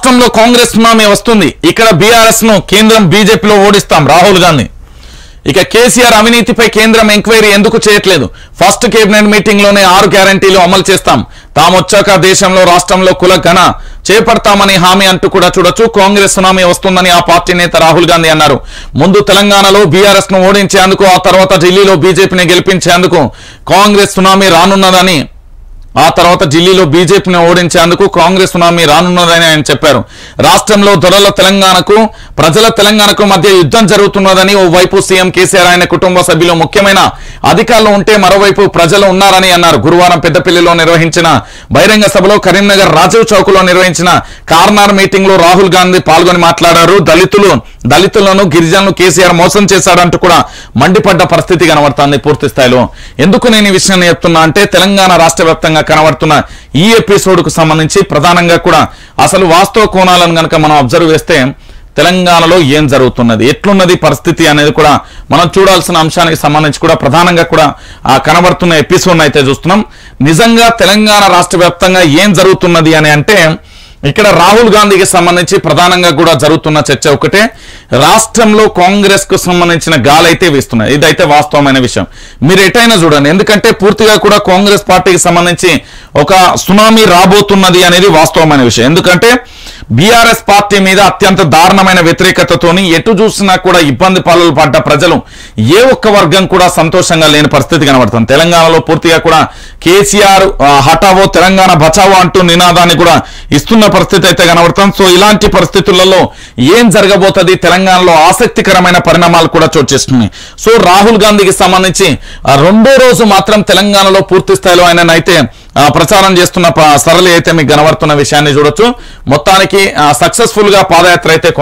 రాష్ట్రంలో కాంగ్రెస్ సునామీ వస్తుంది ఇక్కడ బీఆర్ఎస్ ను కేంద్రం బీజేపీలో ఓడిస్తాం రాహుల్ గాంధీ ఇక కేసీఆర్ అవినీతిపై కేంద్రం ఎంక్వైరీ ఎందుకు చేయట్లేదు ఫస్ట్ కేబినెట్ మీటింగ్ లోనే ఆరు గ్యారంటీలు అమలు చేస్తాం తామొచ్చాక దేశంలో రాష్ట్రంలో కుల ఘన చేపడతామని హామీ అంటూ కూడా చూడొచ్చు కాంగ్రెస్ సునామీ వస్తుందని ఆ పార్టీ నేత రాహుల్ గాంధీ అన్నారు ముందు తెలంగాణలో బీఆర్ఎస్ ను ఓడించేందుకు ఆ తర్వాత ఢిల్లీలో బీజేపీని గెలిపించేందుకు కాంగ్రెస్ సునామీ రానున్నదని ఆ తర్వాత ఢిల్లీలో బీజేపీని ఓడించేందుకు కాంగ్రెస్ సునామీ రానున్నదని ఆయన చెప్పారు రాష్ట్రంలో దొరల తెలంగాణకు ప్రజల తెలంగాణకు మధ్య యుద్ధం జరుగుతున్నదని ఓవైపు సీఎం కేసీఆర్ ఆయన కుటుంబ సభ్యులు ముఖ్యమైన అధికారులు ఉంటే మరోవైపు ప్రజలు ఉన్నారని అన్నారు గురువారం పెద్దపల్లిలో నిర్వహించిన బహిరంగ సభలో కరీంనగర్ రాజీవ్ చౌక్ లో నిర్వహించిన కార్నార్ మీటింగ్ లో రాహుల్ గాంధీ పాల్గొని మాట్లాడారు దళితులు దళితులను గిరిజనులు కేసీఆర్ మోసం చేశాడంటూ కూడా మండిపడ్డ పరిస్థితి కనబడుతోంది పూర్తి స్థాయిలో ఎందుకు నేను ఈ విషయాన్ని చెప్తున్నా అంటే తెలంగాణ రాష్ట్ర వ్యాప్తంగా కనబడుతున్న ఈ ఎపిసోడ్ కు సంబంధించి ప్రధానంగా కూడా అసలు వాస్తవ కోణాలను గనక మనం అబ్జర్వ్ చేస్తే తెలంగాణలో ఏం జరుగుతున్నది ఎట్లున్నది పరిస్థితి అనేది కూడా మనం చూడాల్సిన అంశానికి సంబంధించి కూడా ప్రధానంగా కూడా ఆ కనబడుతున్న ఎపిసోడ్ అయితే చూస్తున్నాం నిజంగా తెలంగాణ రాష్ట్ర వ్యాప్తంగా ఏం జరుగుతున్నది అని అంటే ఇక్కడ రాహుల్ గాంధీకి సంబంధించి ప్రధానంగా కూడా జరుగుతున్న చర్చ ఒకటే రాష్ట్రంలో కాంగ్రెస్ కు సంబంధించిన గాలి అయితే వీస్తున్నాయి ఇదైతే వాస్తవమైన విషయం మీరు ఎటైనా చూడండి ఎందుకంటే పూర్తిగా కూడా కాంగ్రెస్ పార్టీకి సంబంధించి ఒక సునామీ రాబోతున్నది అనేది వాస్తవమైన విషయం ఎందుకంటే బీఆర్ఎస్ పార్టీ మీద అత్యంత దారుణమైన వ్యతిరేకతతోని ఎటు చూసినా కూడా ఇబ్బంది పాలలు పడ్డ ప్రజలు ఏ ఒక్క వర్గం కూడా సంతోషంగా లేని పరిస్థితి కనబడుతుంది తెలంగాణలో పూర్తిగా కూడా కేసీఆర్ ఆ, హఠావో తెలంగాణ బచావో అంటూ నినాదాన్ని కూడా ఇస్తున్న పరిస్థితి అయితే కనబడుతుంది సో ఇలాంటి పరిస్థితులలో ఏం జరగబోతుంది తెలంగాణలో ఆసక్తికరమైన పరిణామాలు కూడా చోటు చేసుకున్నాయి సో రాహుల్ గాంధీకి సంబంధించి ఆ, రెండో రోజు మాత్రం తెలంగాణలో పూర్తి స్థాయిలో ఆయన అయితే ఆ, ప్రచారం చేస్తున్న ప- సరళి అయితే మీకు కనబడుతున్న విషయాన్ని చూడొచ్చు మొత్తానికి సక్సెస్ఫుల్ గా పాదయాత్ర అయితే